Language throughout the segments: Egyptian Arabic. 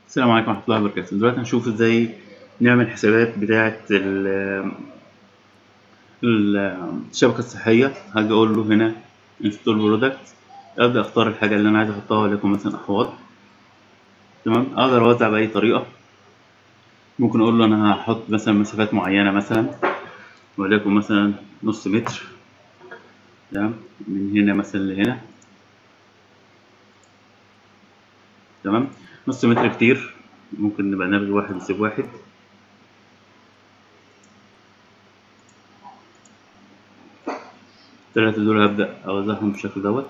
السلام عليكم ورحمة الله وبركاته دلوقتي هنشوف ازاي نعمل حسابات بتاعة ال- ال- الشبكة الصحية هاجي اقول له هنا install product ابدأ اختار الحاجة اللي انا عايز احطها وليكن مثلا احواض تمام اقدر اوزع بأي طريقة ممكن اقول له انا هحط مثلا مسافات معينة مثلا وليكن مثلا نص متر تمام من هنا مثلا لهنا تمام نص متر كتير ممكن نبقى نلغي واحد نسيب واحد التلاتة دول هبدأ أوزعهم بالشكل دوت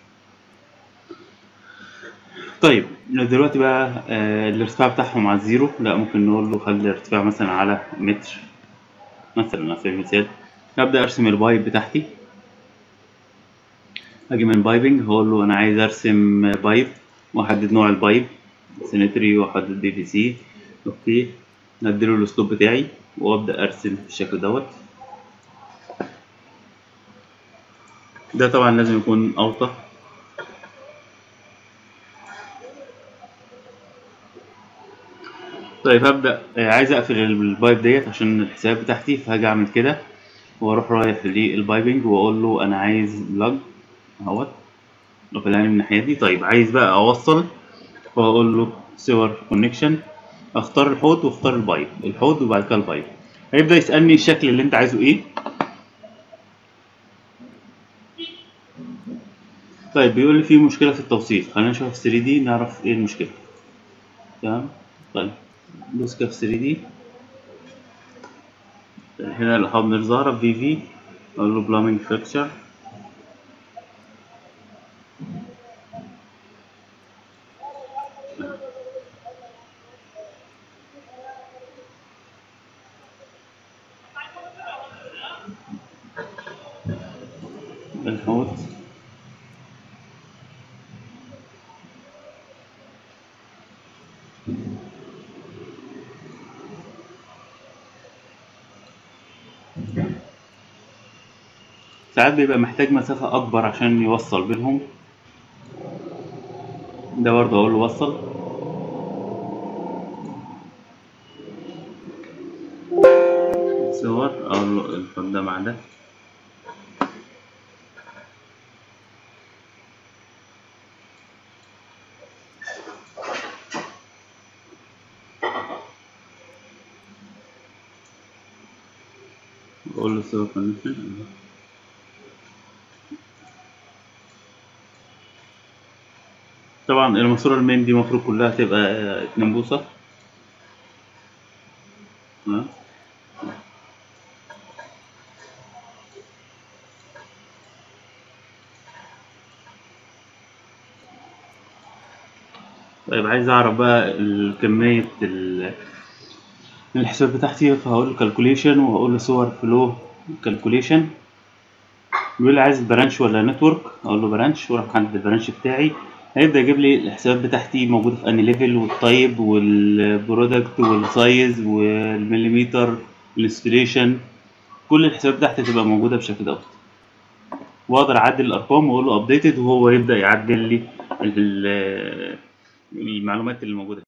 طيب دلوقتي بقى آه الارتفاع بتاعهم على الزيرو لا ممكن نقول له خلي الارتفاع مثلا على متر مثلا على سبيل المثال هبدأ أرسم البايب بتاعتي أجي من بايبنج هقول له أنا عايز أرسم بايب وأحدد نوع البايب سينتري وأحدد بي في سي أوكي نديله الأسلوب بتاعي وأبدأ أرسم بالشكل دوت ده طبعا لازم يكون أوطى طيب هبدأ آه، عايز أقفل البايب ديت عشان الحساب بتاعتي فهاجي أعمل كده وأروح رايح للبايبنج وأقول له أنا عايز بلاج أهوت قفلها من الناحية دي طيب عايز بقى أوصل وأقول له سيور كونكشن أختار الحوض وأختار البايب الحوض وبعد كده البايب هيبدأ يسألني الشكل اللي أنت عايزه إيه طيب بيقول لي في مشكلة في التوصيل خلينا نشوف 3 دي نعرف ايه المشكلة تمام طيب دوس كده في 3 دي هنا الحضن ظاهرة في في اقول له بلامينج فيكتشر الحوض ساعات بيبقى محتاج مسافة أكبر عشان يوصل بينهم ده برضه أقول له وصل صور أقول له الخط ده مع ده أقول له صور كونكشن طبعا الماسورة المين دي المفروض كلها تبقى آه، اتنين بوصة تمام طيب عايز اعرف بقى ال- كمية ال- الحساب بتاعتي فهقول له كالكوليشن وهقول له صور فلو كالكوليشن بيقول لي عايز برانش ولا نتورك اقول له برانش واروح محدد البرانش بتاعي هيبدأ يجيب لي الحسابات بتاعتي موجودة في انهي ليفل والتايب والبرودكت والسايز والمليمتر والانستليشن كل الحسابات بتاعتي تبقى موجودة بشكل دوت واقدر اعدل الارقام واقول له ابديتد وهو يبدأ يعدل لي ال- المعلومات اللي موجودة